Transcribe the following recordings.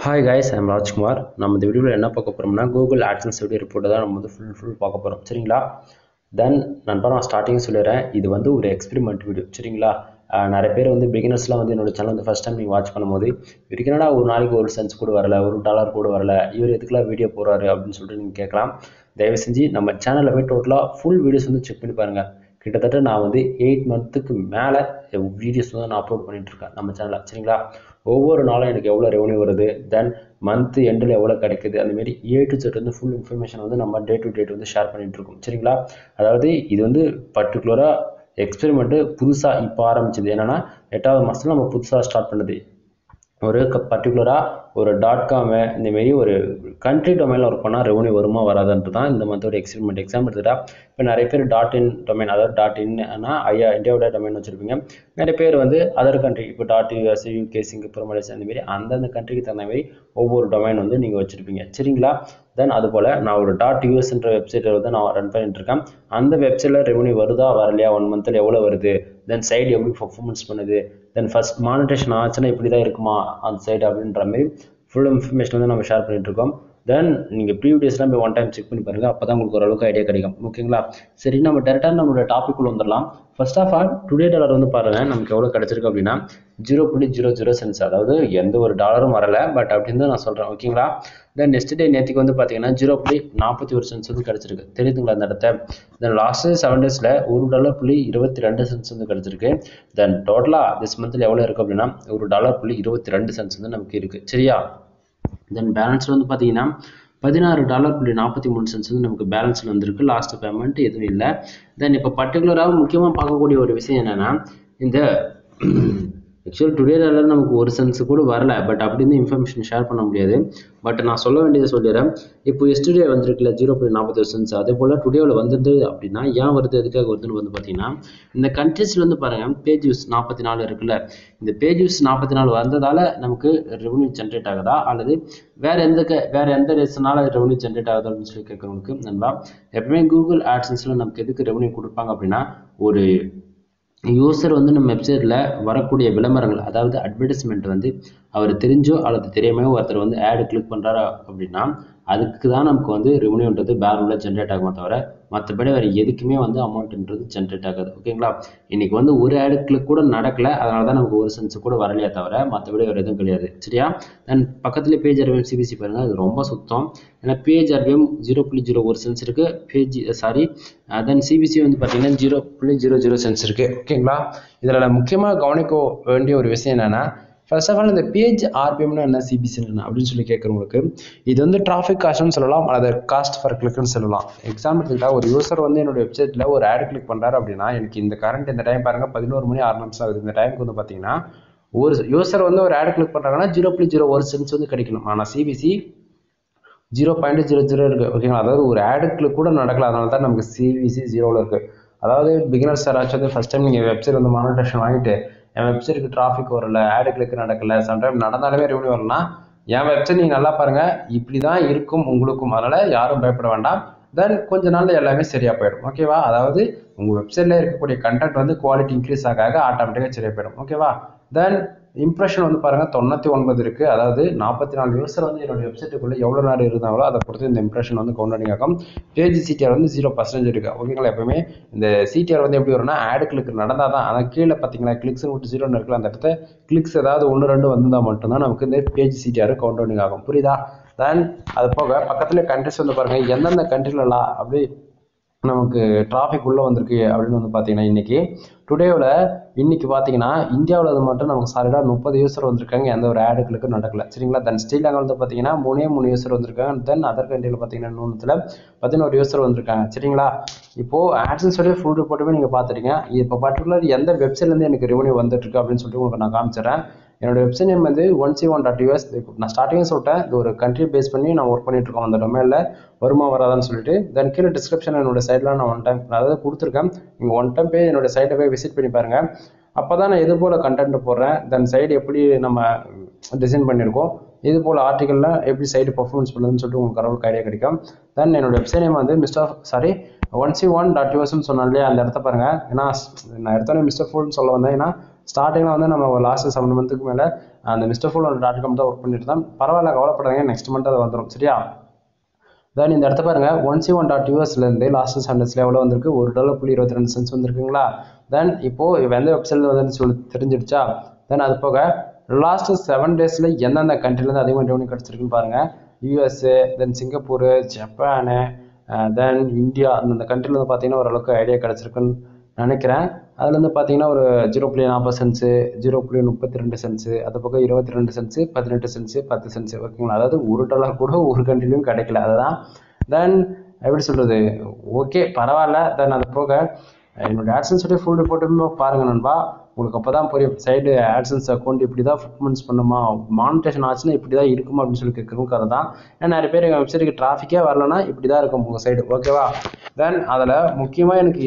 hi guys I'm Rajkumar நம்ம இந்த வீடியோவில் என்ன பார்க்க போகிறோம்னா கூகுள் ஆட்சன்ஸ் வீடியோ ரிப்போர்ட்டை தான் நம்ம வந்து ஃபுல் ஃபுல் பார்க்க போகிறோம் சரிங்களா தென் நண்பா நான் ஸ்டார்டிங் சொல்லிடுறேன் இது வந்து ஒரு எக்ஸ்பெரிமெண்ட் வீடியோ சரிங்களா அஹ் நிறைய பேர் வந்து பிகினர்ஸ்லாம் வந்து என்னோட சேனல் வந்து ஃபஸ்ட் டைம் நீங்கள் வாட்ச் பண்ணும்போது இவருக்கு என்னடா ஒரு நாளைக்கு ஒரு சென்ஸ் கூட வரல ஒரு டாலர் கூட வரல இவர் எதுக்குலாம் வீடியோ போடுறாரு அப்படின்னு சொல்லிட்டு நீங்கள் கேட்கலாம் தயவு செஞ்சு நம்ம சேனலில் போய் டோட்டலாக ஃபுல் வீடியோஸ் வந்து செக் பண்ணி பாருங்கள் கிட்டத்தட்ட நான் வந்து எயிட் மந்த்துக்கு மேலே வீடியோஸ் வந்து நான் அப்லோட் பண்ணிட்டு இருக்கேன் நம்ம சேனலில் சரிங்களா ஒவ்வொரு நாளும் எனக்கு எவ்வளோ ரெவன்யூ வருது தென் மந்த் எண்டில் எவ்வளோ கிடைக்குது அந்தமாரி ஏ டு செட் வந்து ஃபுல் இன்ஃபர்மேஷன் வந்து நம்ம டே டு டேட் வந்து ஷேர் பண்ணிட்டு இருக்கோம் சரிங்களா அதாவது இது வந்து பர்டிகுலராக எக்ஸ்பெரிமெண்ட்டு புதுசாக இப்போ ஆரம்பிச்சது என்னென்னா எட்டாவது மாதத்தில் நம்ம புதுசாக ஸ்டார்ட் பண்ணுது ஒரு பர்டிகுலராக ஒரு டாட் காமு இந்தமாரி ஒரு கண்ட்ரி டொமைனில் ஒர்க் பண்ணால் ரெவன்யூ வருமா வராதுன்றது தான் இந்த மந்தோட எக்ஸ்பெரிமெண்ட் எக்ஸாம்பிள் எடுத்துட்டா இப்போ நிறைய பேர் டாட் இன் டொமைன் அதாவது டாட் இன்னா ஐயா இந்தியாவோட டொமைன் வச்சுருப்பீங்க நிறைய பேர் வந்து அதர் கண்ட்ரி இப்போ dot US UK Singapore Malaysia அந்த மாதிரி அந்தந்த கண்ட்ரிக்கு தகுந்த மாதிரி ஒவ்வொரு டொமைன் வந்து நீங்கள் வச்சுருப்பீங்க சரிங்களா தென் அதுபோல் நான் ஒரு டாட் யூஎஸ்ன்ற வெப்சைட்டை வந்து நான் ரன் பண்ணிட்டு இருக்கேன் அந்த வெப்சைட்டில் ரெவன்யூ வருதா வரலையா ஒன் மந்தில் எவ்வளோ வருது தென் சைடு எப்படி பர்ஃபார்மன்ஸ் பண்ணுது தென் ஃபஸ்ட் மானிட்டேஷன் ஆச்சுன்னா இப்படி தான் இருக்குமா அந்த சைடு அப்படின்ற மாதிரி ஃபுல் இன்ஃபர்மேஷன் வந்து நம்ம ஷேர் பண்ணிட்டு இருக்கோம் தென் நீங்கள் ப்ரீவியஸ்லாம் போய் ஒன் டைம் செக் பண்ணி பாருங்கள் அப்போ தான் உங்களுக்கு ஓரளவுக்கு ஐடியா கிடைக்கும் ஓகேங்களா சரி நம்ம டேரெக்டாக நம்மளோட டாபிக் உள்ள வந்துடலாம் first of all today dollar வந்து பாருங்கள் நமக்கு எவ்வளோ கிடச்சிருக்கு அப்படின்னா ஜீரோ புள்ளி ஜீரோ ஜீரோ சென்ஸ் அதாவது எந்த ஒரு டாலரும் வரல பட் அப்படின்னு தான் நான் சொல்கிறேன் ஓகேங்களா தென் நெக்ஸ்ட் டே நேற்றுக்கு வந்து பார்த்தீங்கன்னா ஜீரோ புள்ளி நாற்பத்தி ஒரு சென்ஸ் வந்து கிடச்சிருக்கு தெரியுதுங்களா அந்த இடத்த தென் லாஸ்ட் செவன் டேஸில் ஒரு டாலர் புள்ளி இருபத்தி ரெண்டு சென்ஸ் வந்து கிடச்சிருக்கு தென் டோட்டலாக திஸ் மந்தில் எவ்வளோ இருக்குது அப்படின்னா ஒரு டாலர் புள்ளி இருபத்தி ரெண்டு சென்ஸ் வந்து நமக்கு இருக்குது சரியா தென் பேலன்ஸில் வந்து பார்த்தீங்கன்னா பதினாறு டாலர் புள்ளி நாற்பத்தி மூணு சென்ஸ் வந்து நமக்கு பேலன்ஸில் வந்திருக்கு லாஸ்ட் பேமெண்ட் எதுவும் இல்லை தென் இப்போ பர்டிகுலராக முக்கியமாக பார்க்கக்கூடிய ஒரு விஷயம் என்னென்னா இந்த ஆக்சுவல் டுடே டாலர் நமக்கு ஒரு சென்ஸ் கூட வரல பட் அப்படின்னு இன்ஃபர்மேஷன் ஷேர் பண்ண முடியாது பட் நான் சொல்ல வேண்டியதை சொல்லிடுறேன் இப்போ எஸ்டுடே வந்திருக்குல்ல ஜீரோ புள்ளி நாற்பத்தி ஒரு சென்ஸ் அதே போல் டுடேவில் வந்தது அப்படின்னா ஏன் வருது எதுக்காக வருதுன்னு வந்து பார்த்தீங்கன்னா இந்த கண்ட்ரீஸில் வந்து பாருங்கள் பேஜ் யூஸ் நாற்பத்தி நாலு இருக்குல்ல இந்த பேஜ் யூஸ் நாற்பத்தி நாலு வந்ததால் நமக்கு ரெவன்யூ ஜென்ரேட் ஆகுதா அல்லது வேற எந்த க வேற எந்த ரீசனால ரெவன்யூ ஜென்ரேட் ஆகுது அப்படின்னு சொல்லி கேட்குறவங்களுக்கு நண்பா எப்பவுமே கூகுள் ஆட்சன்ஸில் நமக்கு எதுக்கு ரெவன்யூ கொடுப்பாங்க அப்படின்னா ஒரு யூசர் வந்து நம்ம வெப்சைட்டில் வரக்கூடிய விளம்பரங்கள் அதாவது அட்வர்டைஸ்மெண்ட் வந்து அவர் தெரிஞ்சோ அல்லது தெரியாமையோ ஒருத்தர் வந்து ஆடு கிளிக் பண்ணுறாரு அப்படின்னா அதுக்கு தான் நமக்கு வந்து ரெவன்யூன்றது பேரூரில் ஜென்ரேட் ஆகுமே தவிர மற்றபடி வேறு எதுக்குமே வந்து அமௌண்ட்ன்றது ஜென்ரேட் ஆகாது ஓகேங்களா இன்றைக்கி வந்து ஒரு ஆடு கிளிக் கூட நடக்கலை அதனால தான் நமக்கு ஒரு சென்ஸ் கூட வரலையே தவிர மற்றபடி வேறு எதுவும் கிடையாது சரியா தென் பக்கத்தில் பேஜ் ஆர்பிஎம் சிபிசி பாருங்கள் அது ரொம்ப சுத்தம் ஏன்னா பேஜ் ஆர்பிஎம் ஜீரோ புள்ளி ஜீரோ ஒரு சென்ஸ் இருக்குது பேஜ் சாரி தென் சிபிசி வந்து பார்த்தீங்கன்னா ஜீரோ புள்ளி ஜீரோ ஜீரோ சென்ஸ் இருக்குது ஓகேங்களா இதில் முக்கியமாக கவனிக்க வேண்டிய ஒரு விஷயம் என்னென்னா ஃபர்ஸ்ட் ஆஃப் ஆல் இந்த பேஜ் ஆர்பிஎம்னா என்ன சிபிசி என்ன அப்படின்னு சொல்லி கேட்குறவங்களுக்கு இது வந்து டிராஃபிக் காஸ்ட்னு சொல்லலாம் அல்லது காஸ்ட் ஃபர் கிளிக்னு சொல்லலாம் எக்ஸாம்பிள் எடுத்துக்கிட்டா ஒரு யூசர் வந்து என்னோட வெப்சைட்டில் ஒரு ஆட் கிளிக் பண்ணுறாரு அப்படின்னா எனக்கு இந்த கரண்ட் இந்த டைம் பாருங்கள் பதினோரு மணி ஆறு நிமிஷம் ஆகுது இந்த டைமுக்கு வந்து பார்த்தீங்கன்னா ஒரு யூசர் வந்து ஒரு ஆட் கிளிக் பண்ணுறாங்கன்னா ஜீரோ புள்ளி ஜீரோ ஒரு சென்ஸ் வந்து கிடைக்கணும் ஆனால் CPC zero point zero zero இருக்குது ஓகேங்களா அதாவது ஒரு ஆடு கிளிக் கூட நடக்கல அதனால தான் நமக்கு சிபிசி ஜீரோவில் இருக்குது அதாவது பிகினர்ஸ் யாராச்சும் வந்து ஃபஸ்ட் டைம் நீங்கள் வெப்சைட் வந்து மானிட்டேஷன் வாங்கிட்டு என் வெப்சைட்டுக்கு டிராஃபிக் வரல ஆடு கிளிக் நடக்கல சம்டைம் நடந்தாலுமே ரெவன்யூ வரலனா என் வெப்சைட் நீங்கள் நல்லா பாருங்கள் இப்படி தான் இருக்கும் உங்களுக்கும் அதனால் யாரும் பயப்பட வேண்டாம் தென் கொஞ்ச நாளில் எல்லாமே சரியாக போயிடும் ஓகேவா அதாவது உங்கள் வெப்சைட்டில் இருக்கக்கூடிய கண்டென்ட் வந்து குவாலிட்டி இன்க்ரீஸ் ஆக ஆக ஆட்டோமேட்டிக்காக சரியாக போயிடும் ஓகேவா தென் இம்ப்ரெஷன் வந்து பாருங்கள் தொண்ணூற்றி ஒன்பது இருக்குது அதாவது நாற்பத்தி நாலு யூசர் வந்து என்னோட வெப்சைட்டுக்குள்ளே எவ்வளோ நேரம் இருந்தாங்களோ அதை பொறுத்து இந்த இம்ப்ரெஷன் வந்து கவுண்டிங் ஆகும் பேஜ் சிடிஆர் வந்து ஜீரோ பர்சன்டேஜ் இருக்குது ஓகேங்களா எப்பவுமே இந்த சிடிஆர் வந்து எப்படி வரும்னா ஆடு கிளிக் நடந்தால் தான் ஆனால் கீழே பார்த்தீங்களா கிளிக்ஸ் விட்டு ஜீரோன்னு இருக்குல்ல அந்த இடத்த கிளிக்ஸ் ஏதாவது ஒன்று ரெண்டு வந்தால் மட்டும்தான் நமக்கு இந்த பேஜ் சிடிஆர் கவுண்டிங் ஆகும் புரியுதா தென் அது போக பக்கத்தில் கண்ட்ரிஸ் வந்து பாருங்கள் எந்தெந்த கண்ட்ரிலலாம் அப்படி நமக்கு டிராஃபிக் உள்ளே வந்திருக்கு அப்படின்னு வந்து பார்த்தீங்கன்னா இன்றைக்கி டுடேவில் இன்றைக்கி பார்த்தீங்கன்னா இந்தியாவில் அது மட்டும் நமக்கு சாலிடாக முப்பது யூசர் வந்திருக்காங்க எந்த ஒரு ஆடுகளுக்கும் நடக்கல சரிங்களா தென் ஸ்ரீலங்கா வந்து பார்த்தீங்கன்னா மூணே மூணு யூசர் வந்திருக்காங்க தென் அதர் கண்ட்ரியில் பார்த்தீங்கன்னா நூற்றில் பதினோரு யூசர் வந்திருக்காங்க சரிங்களா இப்போது ஆட்சன்ஸோடைய ஃபுல் ரிப்போர்ட்டுமே நீங்கள் பார்த்துட்டீங்க இப்போ பர்டிகுலர் எந்த வெப்சைட்லேருந்து எனக்கு ரெவன்யூ வந்துட்டுருக்கு அப்படின்னு சொல்லிட்டு உங்களுக்கு நான் காமிச்சிடுறேன் என்னோட வெப்சைட் நேம் வந்து one C one dot US நான் ஸ்டார்டிங்கே சொல்லிட்டேன் இது ஒரு கண்ட்ரி பேஸ் பண்ணி நான் ஒர்க் பண்ணிட்டு இருக்கோம் அந்த டொமைனில் வருமா வராதான்னு சொல்லிட்டு தென் கீழே டிஸ்கிரிப்ஷன் என்னோட சைடில் நான் ஒன் டைம் அதாவது கொடுத்துருக்கேன் நீங்கள் ஒன் டைம் போய் என்னோட சைட்டை போய் விசிட் பண்ணி பாருங்கள் அப்போ தான் நான் இது போல் கண்டென்ட் போடுறேன் தென் சைடு எப்படி நம்ம டிசைன் பண்ணியிருக்கோம் இது போல் ஆர்டிக்கலில் எப்படி சைடு பர்ஃபார்மன்ஸ் பண்ணுதுன்னு சொல்லிட்டு உங்களுக்கு அளவுக்கு ஐடியா கிடைக்கும் தென் என்னோட வெப்சைட் நேம் வந்து mister sorry one C one dot யூஎஸ்ன்னு சொன்னேன் இல்லையா அந்த இடத்த பாருங்கள் ஏன்னா நான் எடுத்தோன்னே மிஸ்டர் ஃபுல்னு சொல்ல வந்தேன் ஏன்னா ஸ்டார்டிங்கில் வந்து நம்ம லாஸ்ட் செவன் மந்த்துக்கு மேலே அந்த மிஸ்டர் ஃபுல் டாட் காம் தான் ஒர்க் பண்ணிட்டு தான் பரவாயில்ல கவலைப்படாதீங்க நெக்ஸ்ட் மந்த் அது வந்துடும் சரியா தென் இந்த இடத்த பாருங்க ஒன் சி ஒன் டாட் யூஎஸ்லேருந்து லாஸ்ட் சென்டென்ஸில் எவ்வளோ வந்திருக்கு ஒரு டாலர் புள்ளி இருபத்தி ரெண்டு சென்ஸ் வந்திருக்குங்களா தென் இப்போது எந்த வெப்சைட்ல வந்து சொல்லி தெரிஞ்சிடுச்சா தென் அது போக லாஸ்ட் செவன் டேஸில் எந்தெந்த கண்ட்ரிலேருந்து அதிகமாக ரெவன்யூ கிடச்சிருக்குன்னு பாருங்கள் USA then Singapore Japan then India அந்தந்த கண்ட்ரியில் வந்து பார்த்தீங்கன்னா ஓரளவுக்கு ஐடியா கிடச்சிருக்குன்னு நினைக்கிறேன் அதுல இருந்து பார்த்தீங்கன்னா ஒரு ஜீரோ புள்ளி நாற்பது சென்ஸு ஜீரோ புள்ளி முப்பத்தி ரெண்டு சென்ஸு அது பக்கம் இருபத்தி ரெண்டு சென்ஸு பதினெட்டு சென்ஸு பத்து சென்ஸு ஓகேங்களா அதாவது ஒரு டாலர் கூட ஒரு கண்ட்ரிலையும் கிடைக்கல அதுதான் தென் எப்படி சொல்கிறது ஓகே பரவாயில்ல தென் அது போக என்னோட ஆட்சன்ஸோடைய ஃபுல் ரிப்போர்ட்டுமே பாருங்க நண்பா உங்களுக்கு அப்போ தான் புரியும் சைடு ஆட்சன்ஸ் அக்கௌண்ட் இப்படி தான் பர்ஃபார்மன்ஸ் பண்ணுமா மானிட்டேஷன் ஆச்சுன்னா இப்படி தான் இருக்குமா அப்படின்னு சொல்லி கேட்குறவங்க கதை தான் ஏன்னா நிறைய பேர் எங்கள் வெப்சைட்டுக்கு டிராஃபிக்கே வரலன்னா இப்படி தான் இருக்கும் உங்கள் சைடு ஓகேவா தென் அதில் முக்கியமாக எனக்கு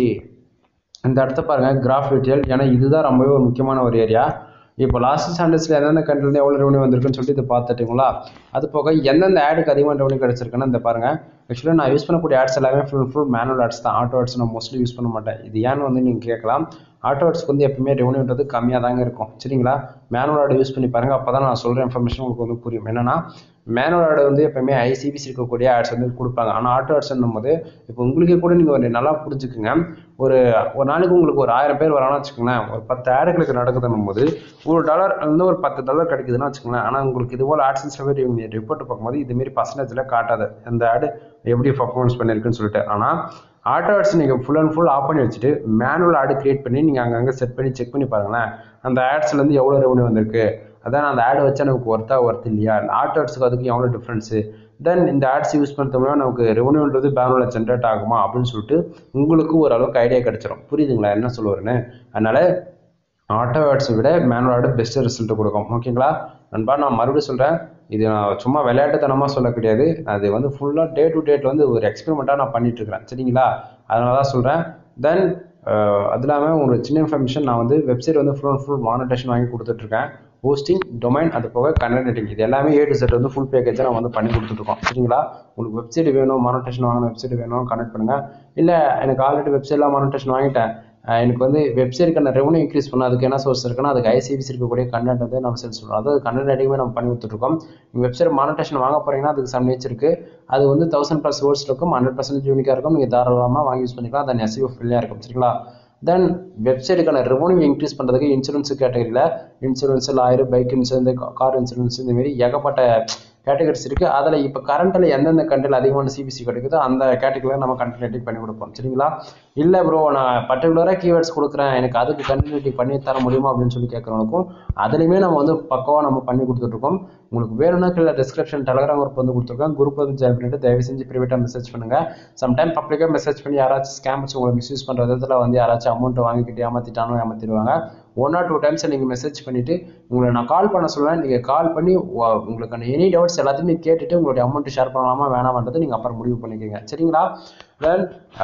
இந்த இடத்த பாருங்க கிராஃப் டீட்டெயில் ஏன்னா இதுதான் ரொம்பவே ஒரு முக்கியமான ஒரு ஏரியா இப்போ லாஸ்ட் சாண்டர்ஸில் எந்தெந்த கண்ட்ரிலேருந்து எவ்வளோ ரெவன்யூ வந்திருக்குன்னு சொல்லிட்டு இது பார்த்துட்டிங்களா அது போக எந்தெந்த ஆடுக்கு அதிகமாக ரெவன்யூ கிடச்சிருக்குன்னு இந்த பாருங்க ஆக்சுவலாக நான் யூஸ் பண்ணக்கூடிய ஆட்ஸ் எல்லாமே ஃபுல் ஃபுல் மேனுவல் ஆட்ஸ் தான் ஆட்டோ ஆட்ஸ் நான் மோஸ்ட்லி யூஸ் பண்ண மாட்டேன் இது ஏன்னு வந்து நீங்கள் கேட்கலாம் ஆட்டோ ஆட்ஸ்க்கு வந்து எப்பவுமே ரெவன்யூன்றது கம்மியாக தாங்க இருக்கும் சரிங்களா மேனுவல் ஆடு யூஸ் பண்ணி பாருங்கள் அப்போ தான் நான் சொல்கிற இன்ஃபர்மேஷன் உங்களுக்கு வந்து புரியும் என்னன்னா மேனுவல் ஆடு வந்து எப்பவுமே ஐசிபிசி இருக்கக்கூடிய ஆட்ஸ் வந்து கொடுப்பாங்க ஆனால் ஆட்டோ ஆட்ஸ்ன்னும் போது இப்போ உங்களுக்கே கூட நீங்கள் ஒரு நல்லா புரிஞ்சுக்குங்க ஒரு ஒரு நாளைக்கு உங்களுக்கு ஒரு ஆயிரம் பேர் வரான்னு வச்சுக்கோங்களேன் ஒரு பத்து ஆடுகளுக்கு நடக்குதுன்னும் போது ஒரு டாலர் வந்து ஒரு பத்து டாலர் கிடைக்குதுன்னு வச்சுக்கோங்களேன் ஆனால் உங்களுக்கு இது போல் ஆட்ஸ் சர்வே ரிப்போர்ட் பார்க்கும்போது இதுமாரி பர்சன்டேஜில் காட்டாது அந்த ஆடு எப்படி பர்ஃபார்மன்ஸ் பண்ணியிருக்குன்னு சொல்லிட்டு ஆனால் ஆட்டோ ஆட்ஸ் நீங்கள் ஃபுல் அண்ட் ஃபுல் ஆஃப் பண்ணி வச்சுட்டு மேனுவல் ஆடு கிரியேட் பண்ணி நீங்கள் அங்கங்கே செட் பண்ணி செக் பண்ணி பாருங்களேன் அந்த ஆட்ஸ்லேருந்து எவ்வளோ ரெவன்யூ வந்திருக்கு அதான் அந்த ஆடு வச்சா நமக்கு ஒர்த்தா ஒர்த் இல்லையா ஆட்டோ ஆட்ஸுக்கு அதுக்கு எவ்வளோ டிஃப்ரென்ஸு தென் இந்த ஆட்ஸ் யூஸ் பண்ணுறது மூலம் நமக்கு ரெவன்யூன்றது பேனரில் ஜென்ரேட் ஆகுமா அப்படின்னு சொல்லிட்டு உங்களுக்கு ஓரளவுக்கு ஐடியா கிடைச்சிரும் புரியுதுங்களா என்ன சொல்லுவாருன்னு அதனால் ஆட்டோ ஆட்ஸை விட மேனுவல் ஆடு பெஸ்ட் ரிசல்ட் கொடுக்கும் ஓகேங்களா நண்பா நான் மறுபடியும் சொல்கிறேன் இது நான் சும்மா விளையாட்டுத்தனமாக சொல்ல கிடையாது அது வந்து ஃபுல்லாக டே டு டேட் வந்து ஒரு எக்ஸ்பெரிமெண்ட்டாக நான் பண்ணிட்டு இருக்கிறேன் சரிங்களா அதனால தான் சொல்கிறேன் தென் அது இல்லாமல் உங்களுக்கு சின்ன இன்ஃபர்மேஷன் நான் வந்து வெப்சைட் வந்து ஃபுல் அண்ட் ஃபுல் மானிட்டேஷன் வாங்கி கொடுத்துட்ருக்கேன் ஹோஸ்டிங் டொமைன் அது போக கண்டென்ட் எடிட்டிங் இது எல்லாமே ஏ டு செட் வந்து ஃபுல் பேக்கேஜாக நான் வந்து பண்ணி கொடுத்துட்ருக்கோம் சரிங்களா உங்களுக்கு வெப்சைட் வேணும் மானிட்டேஷன் வாங்கின வெப்சைட் வேணும் கனெக்ட் பண்ணுங்கள் இல்லை எனக்கு ஆல்ரெடி வெப்சைட்லாம் மானிட்டேஷன் வாங்கிட்டேன் அஹ் எனக்கு வந்து வெப்சைட்டுக்கான ரெவன்யூ இன்க்ரீஸ் பண்ண அதுக்கு என்ன சோர்ஸ் இருக்குன்னா அதுக்கு ஐசிபிசி இருக்கக்கூடிய கண்டென்ட் வந்து நம்ம செல் சொல்கிறோம் அதாவது கண்டென்ட் ரைட்டிங்குமே நம்ம பண்ணி கொடுத்துட்ருக்கோம் நீங்கள் வெப்சைட் மானிட்டேஷன் வாங்க போகிறீங்கன்னா அதுக்கு சம் நேச்சர் இருக்குது அது வந்து தௌசண்ட் ப்ளஸ் வேர்ட்ஸ் இருக்கும் ஹண்ட்ரட் பர்சன்ட் யூனிக்காக இருக்கும் நீங்கள் தாராளமாக வாங்கி யூஸ் பண்ணிக்கலாம் அது எஸ்இஓ ஃப்ரீயாக இருக்கும் சரிங்களா தென் வெப்சைட்டுக்கான ரெவன்யூ இன்க்ரீஸ் பண்ணுறதுக்கு இன்சூரன்ஸ் கேட்டகரியில் insurance lawyer bike insurance car insurance இந்த மாதிரி ஏகப்பட்ட கேட்டகரிஸ் இருக்குது அதில் இப்போ கரண்ட்டில் எந்தெந்த கண்ட்ரியில் அதிகமான சிபிசி கிடைக்குதோ அந்த கேட்டகரியில் நம்ம கண்டென்ட் ரைட்டிங் பண்ணி கொடுப்போம் சரிங்களா இல்லை ப்ரோ நான் பர்டிகுலராக கீவேர்ட்ஸ் கொடுக்குறேன் எனக்கு அதுக்கு கண்டென்ட் ரைட்டிங் பண்ணி தர முடியுமா அப்படின்னு சொல்லி கேட்குறவங்களுக்கும் அதுலேயுமே நம்ம வந்து பக்கவாக நம்ம பண்ணி கொடுத்துட்ருக்கோம் உங்களுக்கு வேணும்னா கீழே டிஸ்கிரிப்ஷன் டெலகிராம் குரூப் வந்து கொடுத்துருக்கோம் குரூப் வந்து ஜாயின் பண்ணிட்டு தயவு செஞ்சு ப்ரைவேட்டாக மெசேஜ் பண்ணுங்கள் சம்டைம் பப்ளிக்காக மெசேஜ் பண்ணி யாராச்சும் ஸ்கேம்ஸ் உங்களை மிஸ்யூஸ் பண்ணுற விதத்தில் வந்து யாராச்சும் அமௌண்ட் வாங்கிக்கிட்டு ஏமாற்றிட்டானோ ஏமாற்றிடுவாங்க ஒன் ஆர் டூ டைம்ஸ் நீங்கள் மெசேஜ் பண்ணிவிட்டு உங்களை நான் கால் பண்ண சொல்லுவேன் நீங்கள் கால் பண்ணி உ- உங்களுக்கு எனி டவுட்ஸ் எல்லாத்தையுமே கேட்டுட்டு உங்களுடைய அமௌண்ட் ஷேர் பண்ணலாமா வேணாமன்றது நீங்கள் அப்புறம் முடிவு பண்ணிக்கோங்க சரிங்களா தென்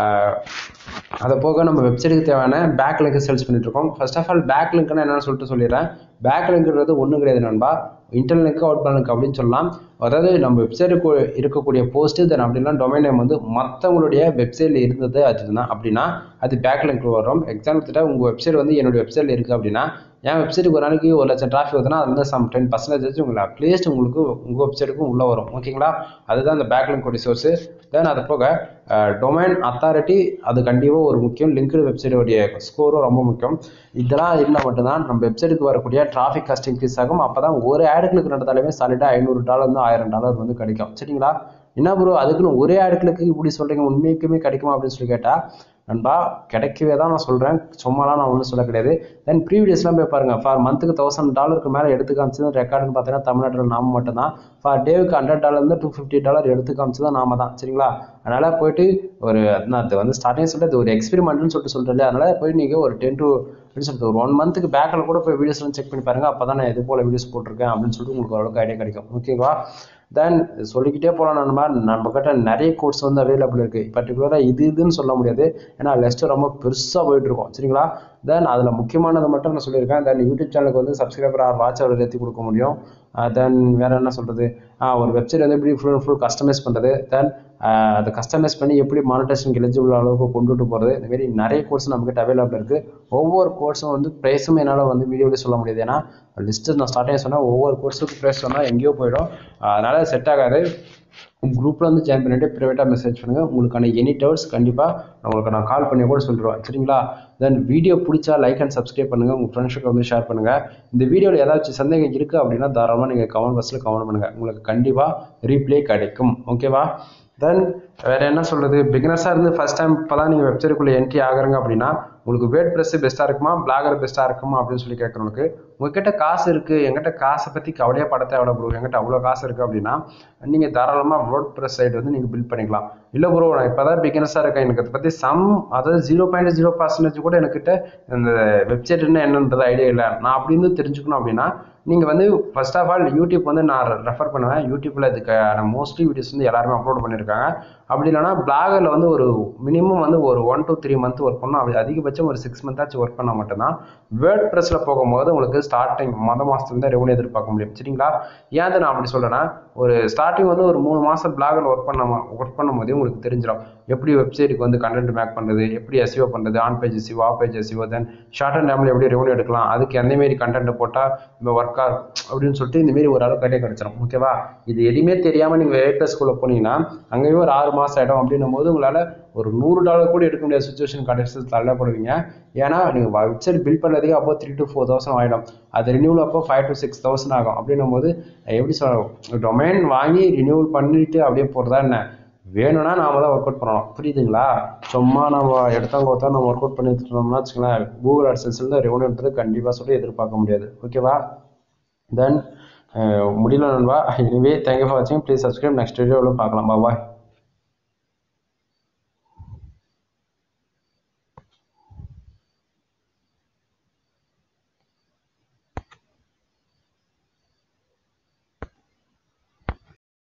அதை போக நம்ம வெப்சைட்டுக்கு தேவையான பேக் லிங்க் சேல்ஸ் பண்ணிட்டு இருக்கோம் ஃபர்ஸ்ட் ஆஃப் ஆல் பேக் லிங்க்னு என்னன்னு சொல்லிட்டு சொல்லிடுறேன் பேக் லிங்க்ன்றது ஒன்றும் கிடையாது நண்பா இன்டர்னல் லிங்க் அவுட் லிங்க் அப்படின்னு சொல்லலாம் அதாவது நம்ம வெப்சைட்டுக்கு இருக்கக்கூடிய போஸ்ட்டு தென் அப்படின்னா டொமைன் நேம் வந்து மற்றவங்களுடைய வெப்சைட்டில் இருந்தது அதுதான் அப்படின்னா அது பேக் லிங்க் வரும் எக்ஸாம்பிள் உங்கள் வெப்சைட் வந்து என்னுடைய வெப்சைட்டில் இருக்குது அப்படின்னா என் வெப்சைட்டுக்கு ஒரு நாளைக்கு ஒரு லட்சம் டிராஃபிக் வருதுன்னா அது வந்து சம் டென் பர்சன்டேஜ் உங்களுக்கு அட்லீஸ்ட் உங்களுக்கு உங்கள் வெப்சைட்டுக்கும் உள்ளே வரும் ஓகேங்களா அதுதான் அந்த பேக் லிங்க் சோர்ஸு தென் அது போக டொமைன் அத்தாரிட்டி அது கண்டிப்பாக ஒரு முக்கியம் லிங்க்டு வெப்சைட்டோடைய ஸ்கோரும் ரொம்ப முக்கியம் இதெல்லாம் இருந்தால் மட்டும்தான் நம்ம வெப்சைட்டுக்கு வரக்கூடிய டிராஃபிக் காஸ்ட் இன்க்ரீஸ் ஆகும் அப்போ தான் ஒரு ஆடு கிளிக் நடந்தாலுமே சாலிடாக ஐநூறு டாலர் வந்து ஆயிரம் டாலர் வந்து கிடைக்கும் சரிங்களா என்ன ப்ரோ அதுக்குன்னு ஒரே ஆடு கிளிக்கு இப்படி சொல்கிறீங்க உண்மைக்குமே கிடைக்குமா அப்படின்னு சொல்லி கேட்டால் நண்பா கிடைக்கவே தான் நான் சொல்கிறேன் சும்மாலாம் நான் ஒன்றும் சொல்ல கிடையாது தென் ப்ரீவியஸ்லாம் போய் பாருங்கள் ஃபார் மந்த்துக்கு தௌசண்ட் டாலருக்கு மேலே எடுத்து காமிச்சது ரெக்கார்டுன்னு பார்த்தீங்கன்னா தமிழ்நாட்டில் நாம மட்டும்தான் ஃபார் டேவுக்கு ஹண்ட்ரட் டாலர்லேருந்து டூ ஃபிஃப்டி டாலர் எடுத்து காமிச்சது நாம தான் சரிங்களா அதனால் போயிட்டு ஒரு நான் அது வந்து ஸ்டார்டிங் சொல்லிட்டு அது ஒரு எக்ஸ்பெரிமெண்ட்னு சொல்லிட்டு சொல்கிறேன் அதனால் போய் நீங்கள் ஒரு டென் டு எப்படி சொல்றது ஒரு ஒன் மந்த்துக்கு பேக்கில் கூட போய் வீடியோஸ்லாம் செக் பண்ணி பாருங்க அப்போ தான் நான் இது போல் வீடியோஸ் போட்டிருக்கேன் அப்படின்னு சொல்லிட்டு உங்களுக்கு ஓரளவுக்கு ஐடியா கிடைக்கும் ஓகேவா தென் சொல்லிக்கிட்டே போகலாம் நண்பா நம்ம கிட்ட நிறைய கோர்ஸ் வந்து அவைலபிள் இருக்குது பர்டிகுலராக இது இதுன்னு சொல்ல முடியாது ஏன்னா லெஸ்ட்டு ரொம்ப பெருசாக போயிட்டு இருக்கோம் சரிங்களா தென் அதில் முக்கியமானது மட்டும் நான் சொல்லியிருக்கேன் தென் யூடியூப் சேனலுக்கு வந்து சப்ஸ்கிரைபர் ஆர் வாட்ச் அவர் ஏற்றி கொடுக்க முடியும் தென் வேறு என்ன சொல்கிறது ஒரு வெப்சைட் வந்து எப்படி ஃபுல் ஃபுல் கஸ்டமைஸ் பண்ணுறது தென் அதை கஸ்டமைஸ் பண்ணி எப்படி மானிட்டேஷனுக்கு எலிஜிபிள் அளவுக்கு கொண்டுட்டு போகிறது இந்த மாதிரி நிறைய கோர்ஸ் நம்மக்கிட்ட அவைலபிள் இருக்குது ஒவ்வொரு கோர்ஸும் வந்து ப்ரைஸும் என்னால் வந்து வீடியோவில் சொல்ல முடியாது ஏன்னா லிஸ்ட்டு நான் ஸ்டார்டிங் சொன்னால் ஒவ்வொரு கோர்ஸுக்கு ப்ரைஸ் சொன்னால் எங்கேயோ போயிடும் அதனால் செட் ஆகாது குரூப்பில் வந்து ஜாயின் பண்ணிவிட்டு ப்ரைவேட்டாக மெசேஜ் பண்ணுங்கள் உங்களுக்கான எனி டவுட்ஸ் கண்டிப்பாக உங்களுக்கு நான் கால் பண்ணி கூட சொல்லிடுவேன் சரிங்களா தென் வீடியோ பிடிச்சா லைக் அண்ட் சப்ஸ்கிரைப் பண்ணுங்கள் உங்கள் ஃப்ரெண்ட்ஸுக்கு வந்து ஷேர் பண்ணுங்கள் இந்த வீடியோவில் ஏதாச்சும் சந்தேகம் இருக்குது அப்படின்னா தாராளமாக நீங்கள் கமெண்ட் பாக்ஸில் கமெண்ட் பண்ணுங்கள் உங்களுக்கு கண்டிப்பாக ரீப்ளே கிடைக்கும் ஓகேவா தென் வேறு என்ன சொல்கிறது பிகினர்ஸாக இருந்து ஃபஸ்ட் டைம் இப்போ தான் நீங்கள் வெப்சைட்டுக்குள்ளே என்ட்ரி ஆகுறங்க அப்படின்னா உங்களுக்கு வேட் ப்ரெஸ்ஸு பெஸ்ட்டாக இருக்குமா பிளாகர் பெஸ்ட்டாக இருக்குமா அப்படின்னு சொல்லி கேட்குறவங்களுக்கு உங்ககிட்ட காசு இருக்குது எங்கிட்ட காசை பற்றி கவலையாக படத்தை எவ்வளோ ப்ரோ எங்கிட்ட அவ்வளோ காசு இருக்குது அப்படின்னா நீங்கள் தாராளமாக வேர்ட் ப்ரெஸ் சைட் வந்து நீங்கள் பில்ட் பண்ணிக்கலாம் இல்லை ப்ரோ நான் இப்போ தான் பிகினர்ஸாக இருக்கேன் எனக்கு அதை பற்றி சம் அதாவது ஜீரோ பாயிண்ட் ஜீரோ பர்சன்டேஜ் கூட எனக்கிட்ட இந்த வெப்சைட்னா என்னன்றது ஐடியா இல்லை நான் அப்படின்னு தெரிஞ்சுக்கணும் அப்படின்னா நீங்கள் வந்து ஃபர்ஸ்ட் ஆஃப் ஆல் யூடியூப் வந்து நான் ரெஃபர் பண்ணுவேன் யூடியூப்பில் இதுக்கான மோஸ்ட்லி வீடியோஸ் வந்து எல்லாருமே அப்லோட் பண்ணியிருக்காங்க அப்படி இல்லைனா பிளாகரில் வந்து ஒரு மினிமம் வந்து ஒரு one two three month work பண்ணணும் அப்படி அதிகபட்சம் ஒரு சிக்ஸ் மந்த்தாச்சும் ஒர்க் பண்ணால் மட்டும்தான் வேர்ட் ப்ரெஸ்ஸில் போகும்போது உங்களுக்கு ஸ்டார்டிங் மொதல் மாதத்துலேருந்து ரெவன்யூ எதிர்பார்க்க முடியும் சரிங்களா ஏன் நான் அப்படி சொல்கிறேன்னா ஒரு ஸ்டார்டிங் வந்து ஒரு மூணு மாதம் பிளாகில் ஒர்க் பண்ண ஒர்க் பண்ணும் போதே உங்களுக்கு தெரிஞ்சிடும் எப்படி வெப்சைட்டுக்கு வந்து கண்டென்ட் மேக் பண்ணுறது எப்படி எஸ்இஓ பண்ணுறது on page SEO off page SEO then short and டைமில் எப்படி ரெவன்யூ எடுக்கலாம் அதுக்கு எந்தமாரி கண்டென்ட் போட்டால் இப்போ ஒர்க் ஆகும் அப்படின்னு சொல்லிட்டு இந்தமாரி ஒரு அளவு கட்டே கிடச்சிடும் ஓகேவா இது எதுவுமே தெரியாமல் நீங்கள் வேட்லஸ்குள்ளே போனீங்கன்னா அங்கேயும் ஒரு ஆறு மாதம் ஆகிடும் அப்படின்னும் போது உங்களால் ஒரு நூறு டாலர் கூட எடுக்க முடியாத சுச்சுவேஷன் கடைசி தள்ளப்படுவீங்க ஏன்னா நீங்கள் வெப்சைட் பில்ட் பண்ணதுக்கே அப்போ த்ரீ டு ஃபோர் தௌசண்ட் ஆகிடும் அது ரினியூவல் அப்போ ஃபைவ் டு சிக்ஸ் தௌசண்ட் ஆகும் அப்படின்னும் போது எப்படி சொல்ல டொமைன் வாங்கி ரினியூவல் பண்ணிட்டு அப்படியே போகிறதா என்ன வேணும்னா நாம தான் ஒர்க் அவுட் பண்ணணும் புரியுதுங்களா சும்மா நம்ம எடுத்தவங்க ஒருத்தர் நம்ம ஒர்க் அவுட் பண்ணி எடுத்துட்டோம்னா வச்சுக்கோங்களேன் கூகுள் அட்சன்ஸ்லேருந்து ரெவன்யூன்றது கண்டிப்பாக சொல்லி எதிர்பார்க்க முடியாது ஓகேவா தென் முடியல நண்பா எனிவே தேங்க்யூ ஃபார் வாட்சிங் ப்ளீஸ் சப்ஸ்கிரைப் நெக்ஸ்ட் வீடியோவில் பார்க்கலாம் பாய்